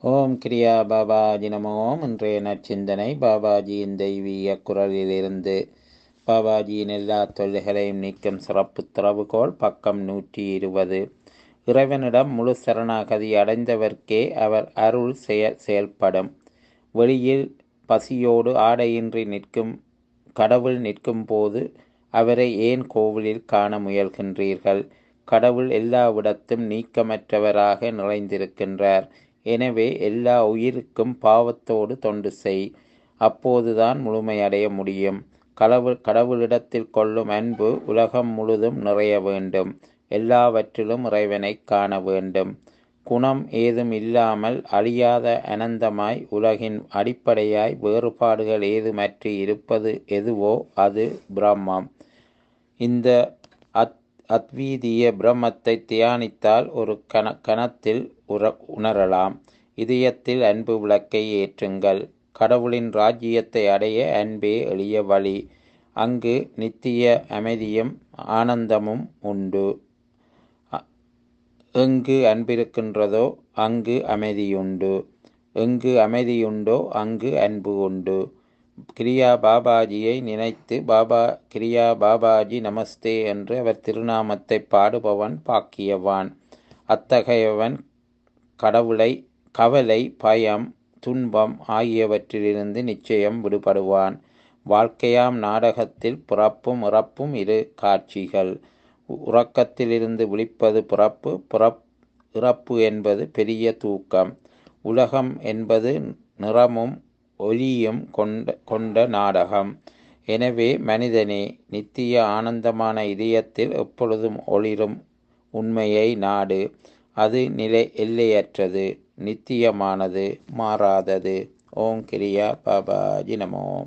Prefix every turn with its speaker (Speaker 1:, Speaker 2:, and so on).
Speaker 1: ஓம் கிரியா பாபாஜி நமோ இன்றைய நற்சிந்தனை பாபாஜியின் தெய்வீக குரலிலிருந்து பாபாஜியின் எல்லா தொல்லைகளையும் நீக்கும் சிறப்பு திறவுகோல் பக்கம் நூற்றி இருபது இறைவனிடம் முழு சரணாகதி அடைந்தவர்க்கே அவர் அருள் செய செயல்படும் வெளியில் பசியோடு ஆடையின்றி நிற்கும் கடவுள் நிற்கும் போது அவரை ஏன் கோவிலில் காண முயல்கின்றீர்கள் கடவுள் எல்லாவிடத்தும் நீக்கமற்றவராக நிறைந்திருக்கின்றார் எனவே எல்லா உயிருக்கும் பாவத்தோடு தொண்டு செய் அப்போதுதான் முழுமையடைய முடியும் கடவுள் கடவுளிடத்தில் கொள்ளும் அன்பு உலகம் முழுதும் நிறைய வேண்டும் எல்லாவற்றிலும் இறைவனை காண வேண்டும் குணம் ஏதும் இல்லாமல் அழியாத அனந்தமாய் உலகின் அடிப்படையாய் வேறுபாடுகள் ஏதுமற்றி இருப்பது எதுவோ அது பிரம்மம் இந்த அத் அத்வீதிய பிரம்மத்தை தியானித்தால் ஒரு கண கணத்தில் உற உணரலாம் இதயத்தில் அன்பு விளக்கை ஏற்றுங்கள் கடவுளின் ராஜ்யத்தை அடைய அன்பே எளிய வழி அங்கு நித்திய அமைதியும் ஆனந்தமும் உண்டு எங்கு அன்பிருக்கின்றதோ அங்கு அமைதியுண்டு எங்கு அமைதியுண்டோ அங்கு அன்பு உண்டு கிரியா பாபாஜியை நினைத்து பாபா கிரியா பாபாஜி நமஸ்தே என்று அவர் திருநாமத்தை பாடுபவன் பாக்கியவான் அத்தகையவன் கடவுளை கவலை பயம் துன்பம் ஆகியவற்றிலிருந்து நிச்சயம் விடுபடுவான் வாழ்க்கையாம் நாடகத்தில் பிறப்பும் இறப்பும் இரு காட்சிகள் உறக்கத்திலிருந்து விழிப்பது பிறப்பு பிறப் இறப்பு என்பது பெரிய தூக்கம் உலகம் என்பது நிறமும் ஒலியும் கொண்ட கொண்ட நாடகம் எனவே மனிதனே நித்திய ஆனந்தமான இதயத்தில் எப்பொழுதும் ஒளிரும் உண்மையை நாடு அது நிலை எல்லையற்றது நித்தியமானது மாறாதது ஓம் கிரியா பாபாஜி நமோ